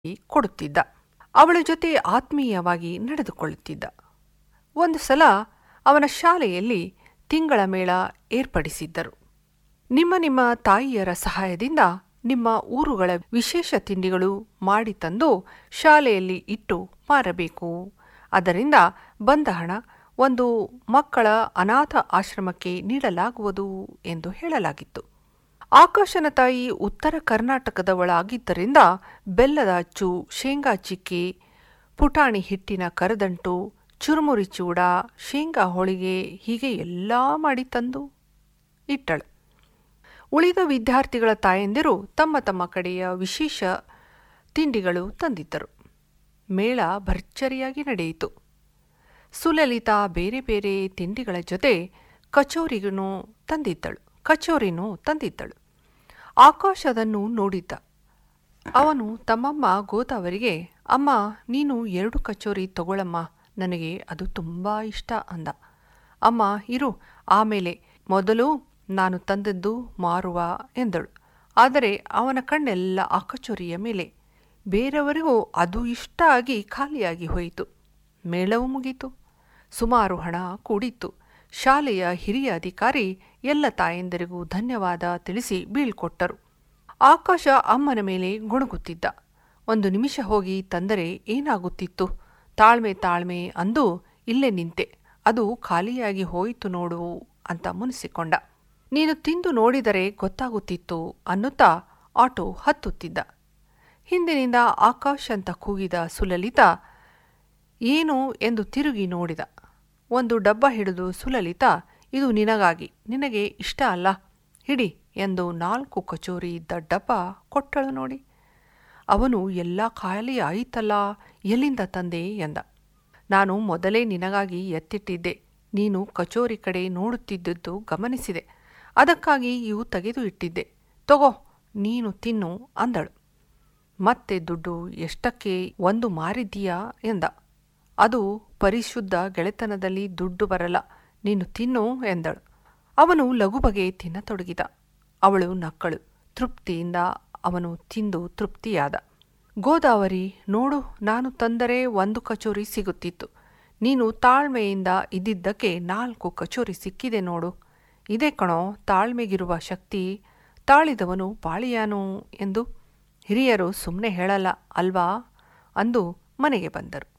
ಕೊಡುತ್ತಿದ್ದ ಅವಳ ಜೊತೆ ಆತ್ಮೀಯವಾಗಿ ನಡೆದುಕೊಳ್ಳುತ್ತಿದ್ದ ಒಂದು ಸಲ ಅವನ ಶಾಲೆಯಲ್ಲಿ ತಿಂಗಳ ಮೇಳ ಏರ್ಪಡಿಸಿದ್ದರು ನಿಮ್ಮ ನಿಮ್ಮ ತಾಯಿಯರ ಸಹಾಯದಿಂದ ನಿಮ್ಮ ಊರುಗಳ ವಿಶೇಷ ತಿಂಡಿಗಳು ಮಾಡಿ ತಂದು ಶಾಲೆಯಲ್ಲಿ ಇಟ್ಟು ಮಾರಬೇಕು ಅದರಿಂದ ಬಂದ ಹಣ ಒಂದು ಮಕ್ಕಳ ಅನಾಥ ಆಶ್ರಮಕ್ಕೆ ನೀಡಲಾಗುವುದು ಎಂದು ಹೇಳಲಾಗಿತ್ತು ಆಕಾಶನ ತಾಯಿ ಉತ್ತರ ಕರ್ನಾಟಕದವಳಾಗಿದ್ದರಿಂದ ಬೆಲ್ಲದ ಅಚ್ಚು ಶೇಂಗಾ ಚಿಕ್ಕಿ ಪುಟಾಣಿ ಹಿಟ್ಟಿನ ಕರದಂಟು ಚುರುಮುರಿ ಚೂಡ ಶೇಂಗಾ ಹೋಳಿಗೆ ಹೀಗೆ ಎಲ್ಲ ಮಾಡಿ ತಂದು ಇಟ್ಟಳು ಉಳಿದ ವಿದ್ಯಾರ್ಥಿಗಳ ತಾಯಂದಿರು ತಮ್ಮ ತಮ್ಮ ಕಡೆಯ ವಿಶೇಷ ತಿಂಡಿಗಳು ತಂದಿದ್ದರು ಮೇಳ ಭರ್ಜರಿಯಾಗಿ ನಡೆಯಿತು ಸುಲಲಿತಾ ಬೇರೆ ಬೇರೆ ತಿಂಡಿಗಳ ಜೊತೆ ಕಚೋರಿಗೂ ತಂದಿದ್ದಳು ಕಚೋರಿನೂ ತಂದಿದ್ದಳು ಆಕಾಶ್ ಅದನ್ನು ನೋಡಿದ್ದ ಅವನು ತಮ್ಮಮ್ಮ ಗೋದಾವರಿಗೆ ಅಮ್ಮ ನೀನು ಎರಡು ಕಚೋರಿ ತಗೊಳಮ್ಮ ನನಗೆ ಅದು ತುಂಬ ಇಷ್ಟ ಅಂದ ಅಮ್ಮ ಇರು ಆಮೇಲೆ ಮೊದಲು ನಾನು ತಂದದ್ದು ಮಾರುವ ಎಂದಳು ಆದರೆ ಅವನ ಕಣ್ಣೆಲ್ಲ ಆ ಕಚೋರಿಯ ಮೇಲೆ ಬೇರೆಯವರಿಗೂ ಅದು ಇಷ್ಟ ಆಗಿ ಖಾಲಿಯಾಗಿ ಹೋಯಿತು ಮೇಳವು ಮುಗೀತು ಸುಮಾರು ಹಣ ಕೂಡಿತ್ತು ಶಾಲೆಯ ಹಿರಿಯ ಅಧಿಕಾರಿ ಎಲ್ಲ ತಾಯಂದಿರಿಗೂ ಧನ್ಯವಾದ ತಿಳಿಸಿ ಬೀಳ್ಕೊಟ್ಟರು ಆಕಾಶ ಅಮ್ಮನ ಮೇಲೆ ಗುಣಗುತ್ತಿದ್ದ ಒಂದು ನಿಮಿಷ ಹೋಗಿ ತಂದರೆ ಏನಾಗುತ್ತಿತ್ತು ತಾಳ್ಮೆ ತಾಳ್ಮೆ ಅಂದು ಇಲ್ಲೇ ನಿಂತೆ ಅದು ಖಾಲಿಯಾಗಿ ಹೋಯಿತು ನೋಡು ಅಂತ ಮುನಿಸಿಕೊಂಡ ನೀನು ತಿಂದು ನೋಡಿದರೆ ಗೊತ್ತಾಗುತ್ತಿತ್ತು ಅನ್ನುತ್ತಾ ಆಟೋ ಹತ್ತುತ್ತಿದ್ದ ಹಿಂದಿನಿಂದ ಆಕಾಶ್ ಅಂತ ಕೂಗಿದ ಸುಲಲಿತಾ ಏನು ಎಂದು ತಿರುಗಿ ನೋಡಿದ ಒಂದು ಡಬ್ಬ ಹಿಡಿದು ಸುಲಲಿತಾ ಇದು ನಿನಗಾಗಿ ನಿನಗೆ ಇಷ್ಟ ಅಲ್ಲ ಹಿಡಿ ಎಂದು ನಾಲ್ಕು ಕಚೋರಿ ಇದ್ದ ಡಬ್ಬ ಕೊಟ್ಟಳು ನೋಡಿ ಅವನು ಎಲ್ಲ ಖಾಲಿ ಆಯಿತಲ್ಲ ಎಲ್ಲಿಂದ ತಂದೆ ಎಂದ ನಾನು ಮೊದಲೇ ನಿನಗಾಗಿ ಎತ್ತಿಟ್ಟಿದ್ದೆ ನೀನು ಕಚೋರಿ ಕಡೆ ನೋಡುತ್ತಿದ್ದದ್ದು ಗಮನಿಸಿದೆ ಅದಕ್ಕಾಗಿ ಇವು ತೆಗೆದು ಇಟ್ಟಿದ್ದೆ ತಗೋ ನೀನು ತಿನ್ನು ಅಂದಳು ಮತ್ತೆ ದುಡ್ಡು ಎಷ್ಟಕ್ಕೆ ಒಂದು ಮಾರಿದ್ದೀಯಾ ಎಂದ ಅದು ಪರಿಶುದ್ಧ ಗೆಳೆತನದಲ್ಲಿ ದುಡ್ಡು ಬರಲ್ಲ ನೀನು ತಿನ್ನು ಎಂದಳು ಅವನು ಲಘುಬಗೆ ತಿನ್ನತೊಡಗಿದ ಅವಳು ನಕ್ಕಳು ತೃಪ್ತಿಯಿಂದ ಅವನು ತಿಂದು ತೃಪ್ತಿಯಾದ ಗೋದಾವರಿ ನೋಡು ನಾನು ತಂದರೆ ಒಂದು ಕಚೋರಿ ಸಿಗುತ್ತಿತ್ತು ನೀನು ತಾಳ್ಮೆಯಿಂದ ಇದ್ದಿದ್ದಕ್ಕೆ ನಾಲ್ಕು ಕಚೋರಿ ಸಿಕ್ಕಿದೆ ನೋಡು ಇದೇ ಕಣೋ ತಾಳ್ಮೆಗಿರುವ ಶಕ್ತಿ ತಾಳಿದವನು ಬಾಳಿಯಾನು ಎಂದು ಹಿರಿಯರು ಸುಮ್ಮನೆ ಹೇಳಲ್ಲ ಅಲ್ವಾ ಅಂದು ಮನೆಗೆ ಬಂದರು